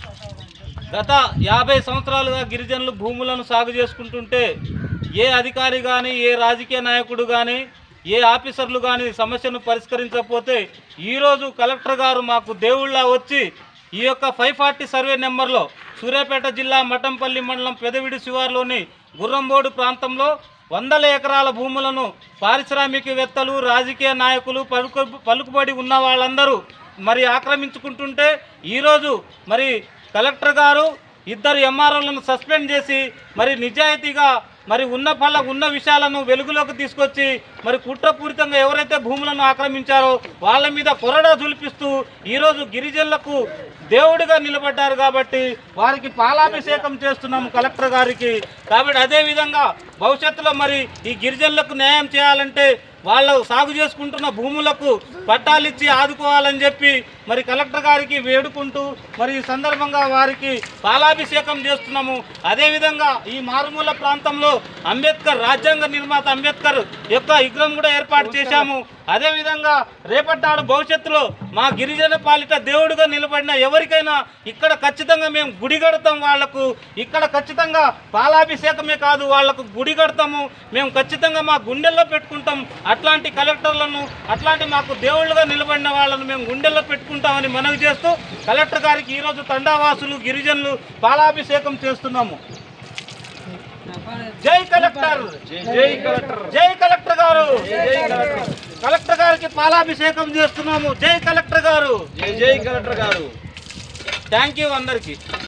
గత యాభై సంవత్సరాలుగా గిరిజనులు భూములను సాగు చేసుకుంటుంటే ఏ అధికారి కానీ ఏ రాజకీయ నాయకుడు కానీ ఏ ఆఫీసర్లు కానీ సమస్యను పరిష్కరించకపోతే ఈరోజు కలెక్టర్ గారు మాకు దేవుళ్ళ వచ్చి ఈ యొక్క ఫైవ్ ఫార్టీ సర్వే నెంబర్లో సూర్యాపేట జిల్లా మఠంపల్లి మండలం పెదవిడి శివార్లోని గుర్రంబోడు ప్రాంతంలో వందల ఎకరాల భూములను పారిశ్రామికవేత్తలు రాజకీయ నాయకులు పలుకు పలుకుబడి ఉన్న వాళ్ళందరూ మరి ఆక్రమించుకుంటుంటే ఈరోజు మరి కలెక్టర్ గారు ఇద్దరు ఎంఆర్ఓలను సస్పెండ్ చేసి మరి నిజాయితీగా మరి ఉన్న పళ్ళ ఉన్న విషయాలను వెలుగులోకి తీసుకొచ్చి మరి కుట్రపూరితంగా ఎవరైతే భూములను ఆక్రమించారో వాళ్ళ మీద కొరడా జులిపిస్తూ ఈరోజు గిరిజనులకు దేవుడిగా నిలబడ్డారు కాబట్టి వారికి పాలాభిషేకం చేస్తున్నాము కలెక్టర్ గారికి కాబట్టి అదేవిధంగా భవిష్యత్తులో మరి ఈ గిరిజనులకు న్యాయం చేయాలంటే వాళ్ళు సాగు చేసుకుంటున్న భూములకు పట్టాలిచ్చి ఆదుకోవాలని చెప్పి మరి కలెక్టర్ గారికి వేడుకుంటూ మరి ఈ సందర్భంగా వారికి పాలాభిషేకం చేస్తున్నాము అదేవిధంగా ఈ మారుమూల ప్రాంతంలో అంబేద్కర్ రాజ్యాంగ నిర్మాత అంబేద్కర్ యొక్క విగ్రహం కూడా ఏర్పాటు చేశాము అదేవిధంగా రేపటి నాడు భవిష్యత్తులో మా గిరిజన పాలిట దేవుడిగా నిలబడిన ఎవరికైనా ఇక్కడ ఖచ్చితంగా మేము గుడి కడతాం వాళ్లకు ఇక్కడ ఖచ్చితంగా పాలాభిషేకమే కాదు వాళ్లకు గుడి కడతాము మేము ఖచ్చితంగా మా గుండెల్లో పెట్టుకుంటాం అట్లాంటి కలెక్టర్లను అట్లాంటి మాకు దేవుళ్ళుగా నిలబడిన వాళ్ళను మేము గుండెల్లో పెట్టుకుంటామని మనవి చేస్తూ కలెక్టర్ గారికి ఈరోజు తండావాసులు గిరిజనులు పాలాభిషేకం చేస్తున్నాము జై కలెక్టర్ జై కలెక్టర్ జై కలెక్టర్ గారు కలెక్టర్ గారికి పాలాభిషేకం చేస్తున్నాము జై కలెక్టర్ గారు జై జై కలెక్టర్ గారు థ్యాంక్ యూ అందరికీ